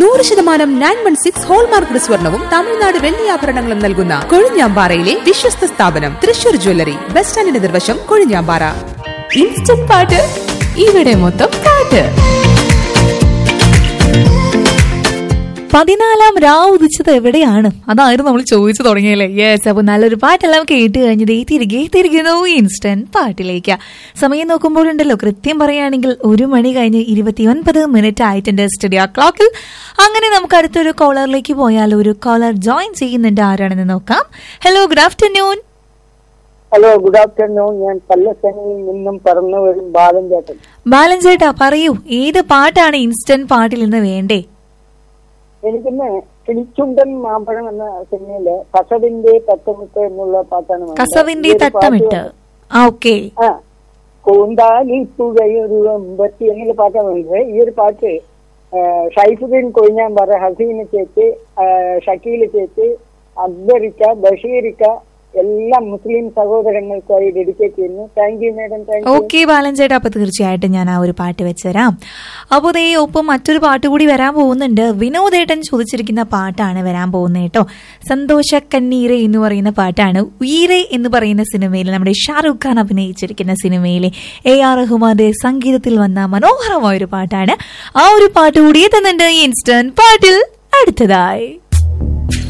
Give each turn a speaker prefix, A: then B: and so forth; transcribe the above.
A: നൂറ് ശതമാനം nine one six hallmark സ്വർണവും തമിഴ്നാട് വെള്ളിയാഭരണങ്ങളും നൽകുന്ന കൊഴിഞ്ഞാമ്പാറയിലെ വിശ്വസ്ത സ്ഥാപനം തൃശൂർ ജ്വല്ലറി ബസ് സ്റ്റാൻഡിന് നിർവശം കൊഴിഞ്ഞാമ്പാറ ഇൻസ്റ്റന്റ് പാട്ട് ഇവിടെ മൊത്തം പാട്ട്
B: പതിനാലാം രാവ് ഉദിച്ചത് എവിടെയാണ് അതായിരുന്നു നമ്മൾ ചോദിച്ചു തുടങ്ങിയല്ലേ യെസ് അപ്പൊ നല്ലൊരു പാട്ടെല്ലാം കേട്ട് കഴിഞ്ഞത് ഈ തിരികെ തിരികുന്നു ഇൻസ്റ്റന്റ് പാട്ടിലേക്ക് സമയം നോക്കുമ്പോഴുണ്ടല്ലോ കൃത്യം പറയുകയാണെങ്കിൽ ഒരു മണി കഴിഞ്ഞ് ഇരുപത്തിയൊൻപത് മിനിറ്റ് ആയിട്ടുണ്ട് സ്റ്റുഡിയോ ക്ലോക്കിൽ അങ്ങനെ നമുക്ക് അടുത്തൊരു കോളറിലേക്ക് പോയാൽ ഒരു കോളർ ജോയിൻ ചെയ്യുന്നുണ്ട് ആരാണെന്ന് നോക്കാം hello good afternoon
C: hello good afternoon ഞാൻ പല്ലശ്ശനിയിൽ നിന്നും പറന്നു വരും ബാലൻ ചേട്ടൻ
B: ബാലൻ ചേട്ടാ പറയൂ ഏത് പാട്ടാണ് ഇൻസ്റ്റന്റ് പാട്ടിൽ നിന്ന് വേണ്ടേ
C: എനിക്കിന്ന് കിളിച്ചുണ്ടൻ മാമ്പഴം എന്ന സിനിമയിലെ കസവിന്റെ തട്ടമിട്ട് എന്നുള്ള പാട്ടാണ് വേണ്ടത്.
B: കസവിന്റെ
C: ഈ ഒരു പാട്ട്
B: തട്ടമിട്ട് ആ ഓക്കെ
C: ആ കൂന്താലി തുഴയൊരു അമ്പത്തി എന്നുള്ള പാട്ടാണ് വേണ്ടത് ഈ ഒരു പാട്ട് ആ, ഷൈഫുദ്ദീൻ കൊഴിഞ്ഞാമ്പാറ ഹസീന ചേച്ചി ആ, ഷക്കീൽ ചേച്ചി അക്ബറിക്ക ബഷീറിക്ക എല്ലാ മുസ്ലിം സഹോദരങ്ങൾക്കായി ഡെഡിക്കേറ്റ് ചെയ്യുന്നു thank you madam thank you
B: okay Balan ചേട്ടാ അപ്പൊ തീർച്ചയായിട്ടും ഞാൻ ആ ഒരു പാട്ട് വെച്ചുതരാം അപ്പോൾ ദേ ഒപ്പം മറ്റൊരു പാട്ട് കൂടി വരാൻ പോകുന്നുണ്ട് വിനോദേട്ടൻ ചോദിച്ചിരിക്കുന്ന പാട്ടാണ് വരാൻ പോകുന്നത് കേട്ടോ സന്തോഷ കണ്ണീരെ എന്ന് പറയുന്ന പാട്ടാണ് ഉയരെ എന്ന് പറയുന്ന സിനിമയിൽ നമ്മുടെ ഷാറുഖ് ഖാൻ അഭിനയിച്ചിരിക്കുന്ന സിനിമയിലെ എ ആർ റഹ്മാന്റെ സംഗീതത്തിൽ വന്ന മനോഹരമായ ഒരു പാട്ടാണ് ആ ഒരു പാട്ട് കൂടി എത്തുന്നുണ്ട് ഇൻസ്റ്റന്റ് പാട്ടിൽ അടുത്തതായി